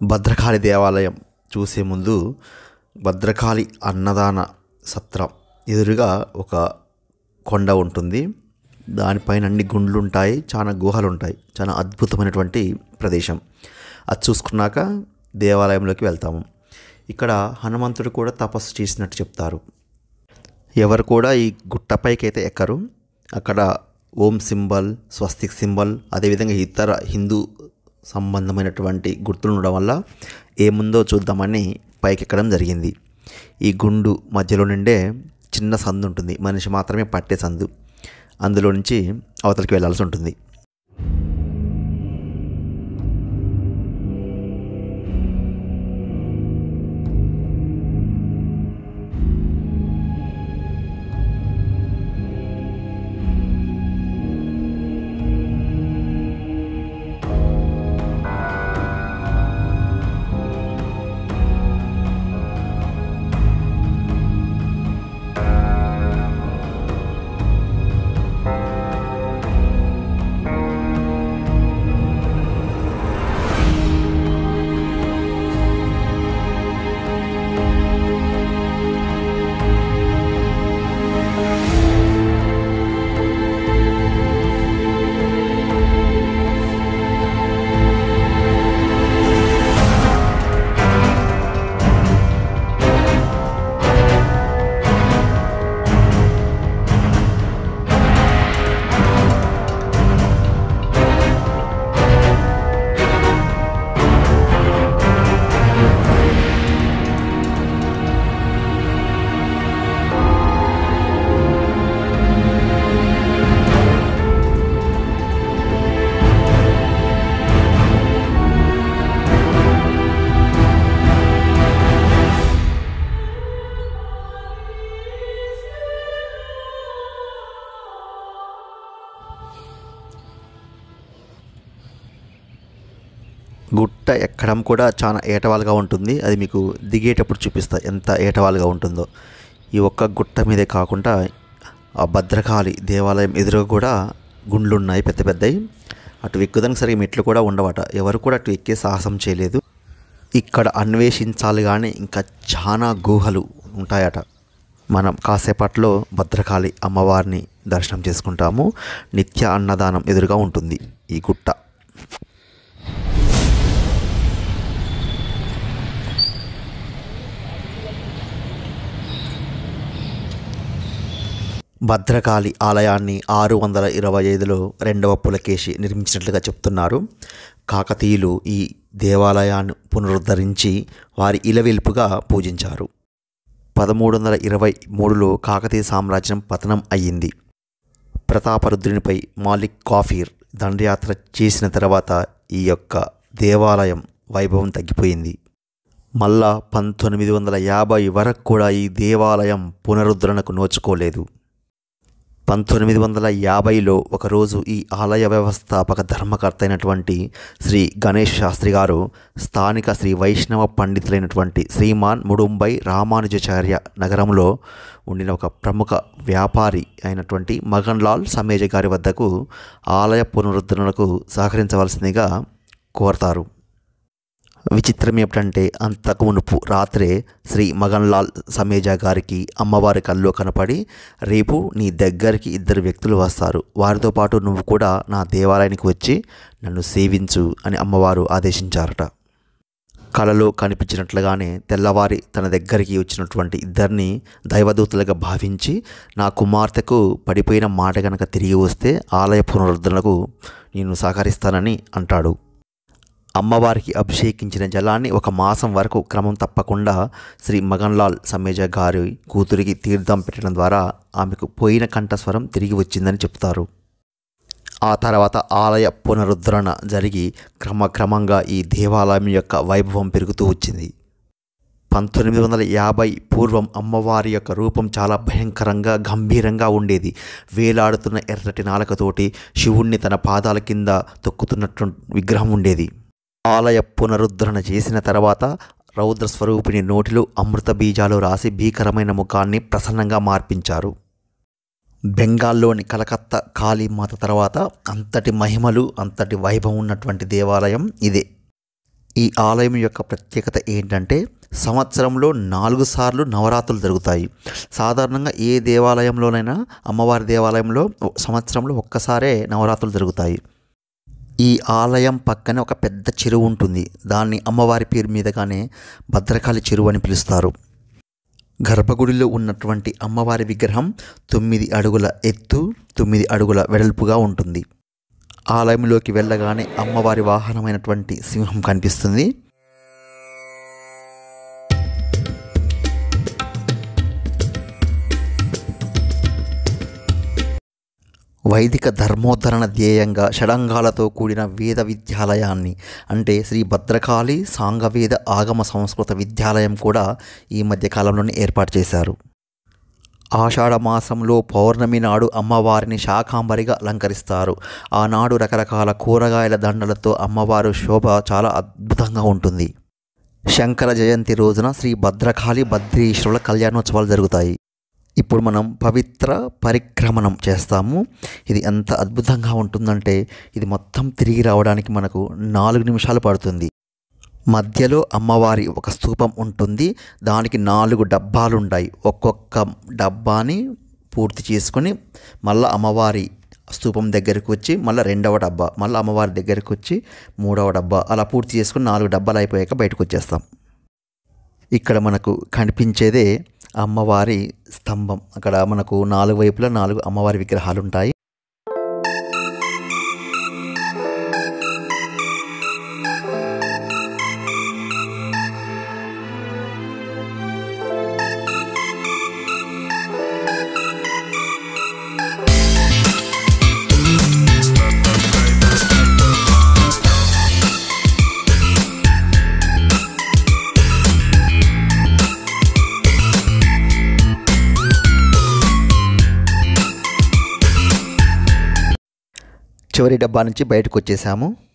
భద్రకాళి దేవాలయం చూసే ముందు భద్రకాళి అన్నదాన సత్రం ఎదురుగా ఒక కొండ ఉంటుంది దానిపైన అన్ని గుండ్లు ఉంటాయి చాలా గుహలు ఉంటాయి చాలా అద్భుతమైనటువంటి ప్రదేశం అది చూసుకున్నాక దేవాలయంలోకి వెళ్తాము ఇక్కడ హనుమంతుడు కూడా తపస్సు చేసినట్టు చెప్తారు ఎవరు కూడా ఈ గుట్టపైకి అయితే ఎక్కరు అక్కడ ఓం సింబల్ స్వస్తిక్ సింబల్ అదేవిధంగా ఇతర హిందూ సంబంధమైనటువంటి గుర్తులు ఉండడం వల్ల ఏముందో చూద్దామని పైకి ఎక్కడం జరిగింది ఈ గుండు మధ్యలో నుండే చిన్న సందు ఉంటుంది మనిషి మాత్రమే పట్టే సందు అందులో నుంచి అవతలికి వెళ్ళాల్సి ఉంటుంది గుట్ట ఎక్కడం కూడా చాలా ఏటవాలుగా ఉంటుంది అది మీకు దిగేటప్పుడు చూపిస్తా ఎంత ఏటవాలుగా ఉంటుందో ఈ ఒక్క గుట్ట మీదే కాకుండా ఆ భద్రకాళి దేవాలయం ఎదురుగా కూడా గుండ్లు ఉన్నాయి పెద్ద పెద్దవి అటు ఎక్కుదానికి సరిగా మెట్లు కూడా ఉండవట ఎవరు కూడా అటు ఎక్కే సాహసం చేయలేదు ఇక్కడ అన్వేషించాలి కానీ ఇంకా చాలా గుహలు ఉంటాయట మనం కాసేపట్లో భద్రకాళి అమ్మవారిని దర్శనం చేసుకుంటాము నిత్య అన్నదానం ఎదురుగా ఉంటుంది ఈ గుట్ట భద్రకాళి ఆలయాన్ని ఆరు వందల ఇరవై ఐదులో రెండవ పులకేశి నిర్మించినట్లుగా చెప్తున్నారు కాకతీయులు ఈ దేవాలయాన్ని పునరుద్ధరించి వారి ఇలవెల్పుగా పూజించారు పదమూడు వందల ఇరవై మూడులో కాకతీయ సామ్రాజ్యం పతనం అయ్యింది ప్రతాపరుద్రునిపై మాలిక్ కాఫీర్ దండయాత్ర చేసిన తర్వాత ఈ యొక్క దేవాలయం వైభవం తగ్గిపోయింది మళ్ళా పంతొమ్మిది వందల యాభై వరకు కూడా ఈ దేవాలయం పునరుద్ధరణకు నోచుకోలేదు పంతొమ్మిది వందల యాభైలో ఒకరోజు ఈ ఆలయ వ్యవస్థాపక ధర్మకర్త అయినటువంటి శ్రీ గణేష్ శాస్త్రి గారు స్థానిక శ్రీ వైష్ణవ పండితులైనటువంటి శ్రీమాన్ ముడుంబై రామానుజాచార్య నగరంలో ఉండిన ఒక ప్రముఖ వ్యాపారి అయినటువంటి మగన్ లాల్ సమేజ గారి వద్దకు ఆలయ పునరుద్ధరణకు సహకరించవలసిందిగా కోరతారు విచిత్రం ఏమిటంటే అంతకు మునుపు రాత్రే శ్రీ మగన్లాల్ సమేజా గారికి అమ్మవారి కల్లో కనపడి రేపు నీ దగ్గరికి ఇద్దరు వ్యక్తులు వస్తారు వారితో పాటు నువ్వు కూడా నా దేవాలయానికి వచ్చి నన్ను సేవించు అని అమ్మవారు ఆదేశించారట కలలో కనిపించినట్లుగానే తెల్లవారి తన దగ్గరికి వచ్చినటువంటి ఇద్దరిని దైవదూతలుగా భావించి నా కుమార్తెకు పడిపోయిన మాట గనక తిరిగి వస్తే ఆలయ పునరుద్ధరణకు నేను సహకరిస్తానని అంటాడు అమ్మవారికి అభిషేకించిన జలాన్ని ఒక మాసం వరకు క్రమం తప్పకుండా శ్రీ మగన్లాల్ సమేజ గారి కూతురికి తీర్థం పెట్టడం ద్వారా ఆమెకు పోయిన కంఠస్వరం తిరిగి వచ్చిందని చెప్తారు ఆ తర్వాత ఆలయ పునరుద్ధరణ జరిగి క్రమక్రమంగా ఈ దేవాలయం యొక్క వైభవం పెరుగుతూ వచ్చింది పంతొమ్మిది వందల యాభై పూర్వం అమ్మవారి యొక్క రూపం చాలా భయంకరంగా గంభీరంగా ఉండేది వేలాడుతున్న ఎర్రటి నాలకతోటి శివుణ్ణి తన పాదాల కింద తొక్కుతున్నట్టు విగ్రహం ఉండేది ఆలయ పునరుద్ధరణ చేసిన తర్వాత రౌద్ర స్వరూపిణి నోటిలో అమృత బీజాలు రాసి భీకరమైన ముఖాన్ని ప్రసన్నంగా మార్పించారు బెంగాల్లోని కలకత్తా కాళీమాత తర్వాత అంతటి మహిమలు అంతటి వైభవం ఉన్నటువంటి దేవాలయం ఇదే ఈ ఆలయం యొక్క ప్రత్యేకత ఏంటంటే సంవత్సరంలో నాలుగు సార్లు నవరాత్రులు జరుగుతాయి సాధారణంగా ఏ దేవాలయంలోనైనా అమ్మవారి దేవాలయంలో సంవత్సరంలో ఒక్కసారే నవరాత్రులు జరుగుతాయి ఈ ఆలయం పక్కనే ఒక పెద్ద చెరువు ఉంటుంది దాన్ని అమ్మవారి పేరు మీదగానే భద్రకాళి చెరువు అని పిలుస్తారు గర్భగుడిలో ఉన్నటువంటి అమ్మవారి విగ్రహం తొమ్మిది అడుగుల ఎత్తు తొమ్మిది అడుగుల వెడల్పుగా ఉంటుంది ఆలయంలోకి వెళ్ళగానే అమ్మవారి వాహనమైనటువంటి సింహం కనిపిస్తుంది వైదిక ధర్మోద్ధరణ ధ్యేయంగా షడంగాలతో కూడిన వేద విద్యాలయాన్ని అంటే శ్రీ భద్రకాళి సాంగవేద ఆగమ సంస్కృత విద్యాలయం కూడా ఈ మధ్యకాలంలోనే ఏర్పాటు చేశారు ఆషాఢ మాసంలో పౌర్ణమి నాడు అమ్మవారిని శాకాంబరిగా అలంకరిస్తారు ఆనాడు రకరకాల కూరగాయల దండలతో అమ్మవారు శోభ చాలా అద్భుతంగా ఉంటుంది శంకర జయంతి రోజున శ్రీ భద్రకాళి భద్రీశ్వరుల కళ్యాణోత్సవాలు జరుగుతాయి ఇప్పుడు మనం పవిత్ర పరిక్రమణం చేస్తాము ఇది ఎంత అద్భుతంగా ఉంటుందంటే ఇది మొత్తం తిరిగి రావడానికి మనకు నాలుగు నిమిషాలు పడుతుంది మధ్యలో అమ్మవారి ఒక స్తూపం ఉంటుంది దానికి నాలుగు డబ్బాలు ఉంటాయి ఒక్కొక్క డబ్బాని పూర్తి చేసుకొని మళ్ళీ అమ్మవారి స్తూపం దగ్గరికి వచ్చి మళ్ళీ రెండవ డబ్బా మళ్ళీ అమ్మవారి దగ్గరికి వచ్చి మూడవ డబ్బా అలా పూర్తి చేసుకుని నాలుగు డబ్బాలు అయిపోయాక బయటకు వచ్చేస్తాం ఇక్కడ మనకు కనిపించేదే అమ్మవారి స్తంభం అక్కడ మనకు నాలుగు వైపులా నాలుగు అమ్మవారి విగ్రహాలు ఉంటాయి చివరి డబ్బా నుంచి బయటకు వచ్చేసాము